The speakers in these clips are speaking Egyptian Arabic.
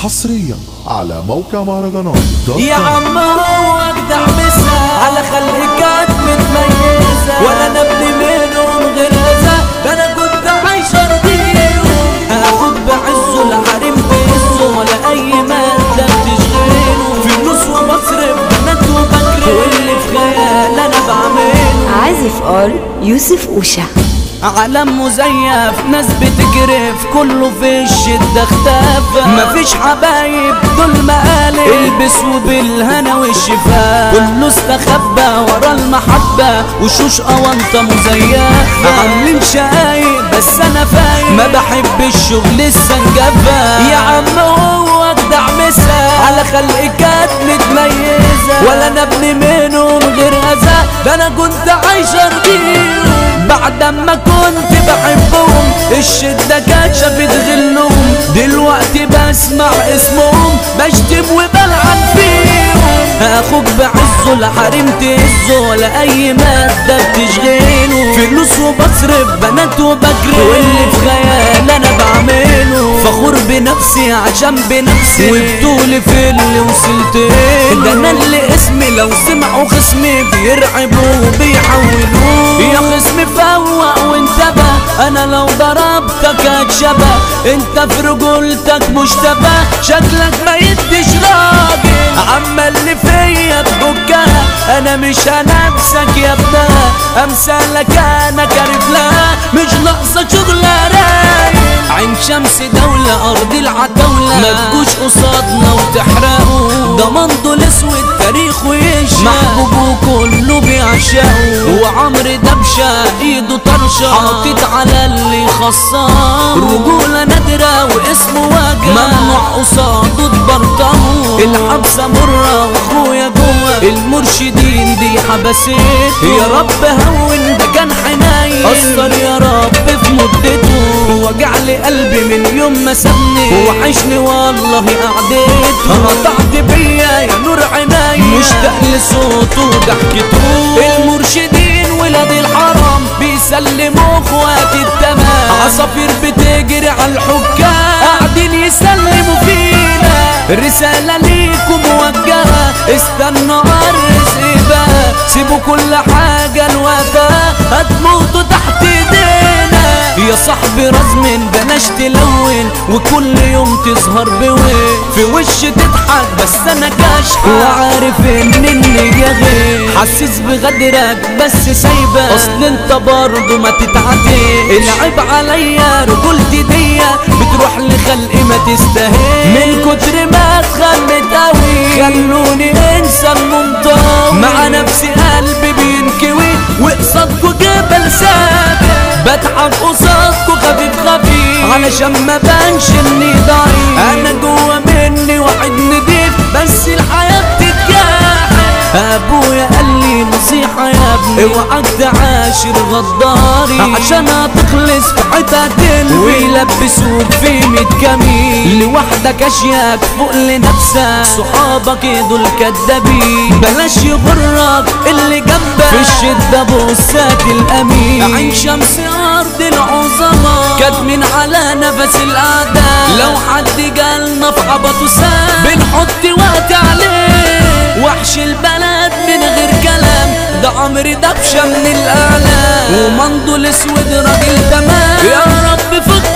حصريا على موقع مهرجانات دوت يا كوم. عم هو اجدع مسا على خلق كانت متميزة ولا نبني منهم غير هذا ده انا كنت عايش ارضيهم هاخد بعزه الحريم بعزه ولا اي مادة بتشغله فلوس ومصرف بنات وبكر واللي في خيال انا بعمله عازف ار يوسف اوشا عالم مزيف ناس بتجرف كله في الشدة اختفى مفيش حبايب دول مقالب البس وبالهنا والشفاء كله استخبى ورا المحبة وشوش قوانطة مزيفة عاملين شقايق بس انا فايق ما بحب الشغل السنجفة يا عم هو اجدع مسا على خلق كانت متميزة ولا نبني منهم غير اذى ده انا كنت عايش ارضيهم بعد ما كنت بحبهم الشدة كانت شافت غلهم دلوقتي بسمع اسمهم بشتم وبلعن فيهم اخوك بعزه لا حريم تهزه ولا اي مادة بتشغله فلوس وبصرف بنات وبجري واللي في خيال انا بعمله فخور بنفسي عشان بنفسي وبطولي في اللي وصلت له. ده انا اللي اسمي لو سمعوا خصمي بيرعبوا وبيحولوه يا خصمي فوق وانتبه انا لو ضربتك هتشبه انت في رجولتك مشتبه شكلك ما يديش راجل عما اللي فيا تفكها انا مش هنفسك يا ابنها امثالك انا كارف لها مش ناقصه شغل رايق عين شمس دولة أرض العتاولة ما تجوش قصادنا وتحرقوا ده منضو الأسود تاريخ ويشا محبوب كله بيعشقه وعمر دبشة إيده طرشة حاطط على اللي خصاه رجولة نادرة واسمه واجه ممنوع قصاده تبرطمه الحبسة مرة وأخويا جوه المرشدين دي حبست يا رب هون ده كان حنين أثر يا رب في مدته وجع لي قلبي من يوم ما سابني وحشني والله قعدته قطعت بيا يا نور عيني مشتاق لصوته وضحكته المرشدين ولاد الحرام بيسلموا اخوات التمام عصافير بتجري على الحكام قاعدين يسلموا فينا رسالة ليكم موجهة استنوا على الرزق بقى سيبوا كل حاجة الوفاء هتموتوا تحت ايدينا يا صاحبي رزم بلاش تلون وكل يوم تظهر بوين في وش تضحك بس انا كاشحة وعارف ان النية غير حاسس بغدرك بس سايبك اصل انت برضه ما تتعدي العيب عليا رجولتي دي بتروح لخلقي ما تستاهل من كتر ما اتخمت قوي خلوني انسان منطوي مع نفسي قلبي بينكوي وقصادكوا جبل ثابت بضحك قصادكوا خفيف خفيف علشان ما بانش اني ضعيف انا جوا مني واحد نضيف بس الحياة بتتجاهل ابويا قال لي نصيحة يا ابني اوعك تعاشر غداري عشان هتخلص في حتتين ويلبسوك في ميت كمين لوحدك اشياك فوق لنفسك صحابك دول كدابين بلاش يغرك اللي جنبك في الشدة بصات الامين عين شمس ارض العظماء كاتمين على نفس الاعداء لو حد جالنا في عبطه سام بنحط وقت عليه وحش البلد من غير كلام ده عمري دبشة من الأعلام ومنضو الأسود راجل تمام يا رب فك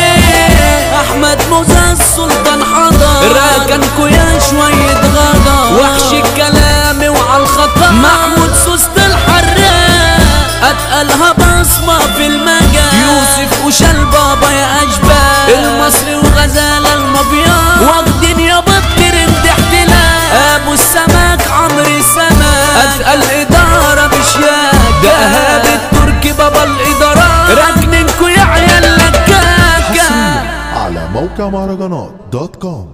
عليه أحمد موسى السلطان حضر راكنكوا يا شوية غضب وحش الكلام وعلى الخطا محمود سوست الحراق أتقلها بصمة في المجال يوسف وشال بابا يا أشبال المصري وغزالة المبيض واخدين يا بطر انت احتلال أبو السمك عمري سمك أتقل إدارة بشياك دهب التركي بابا الإدارات راكنينكوا يا عيال لكاكا على موقع مهرجانات دوت كوم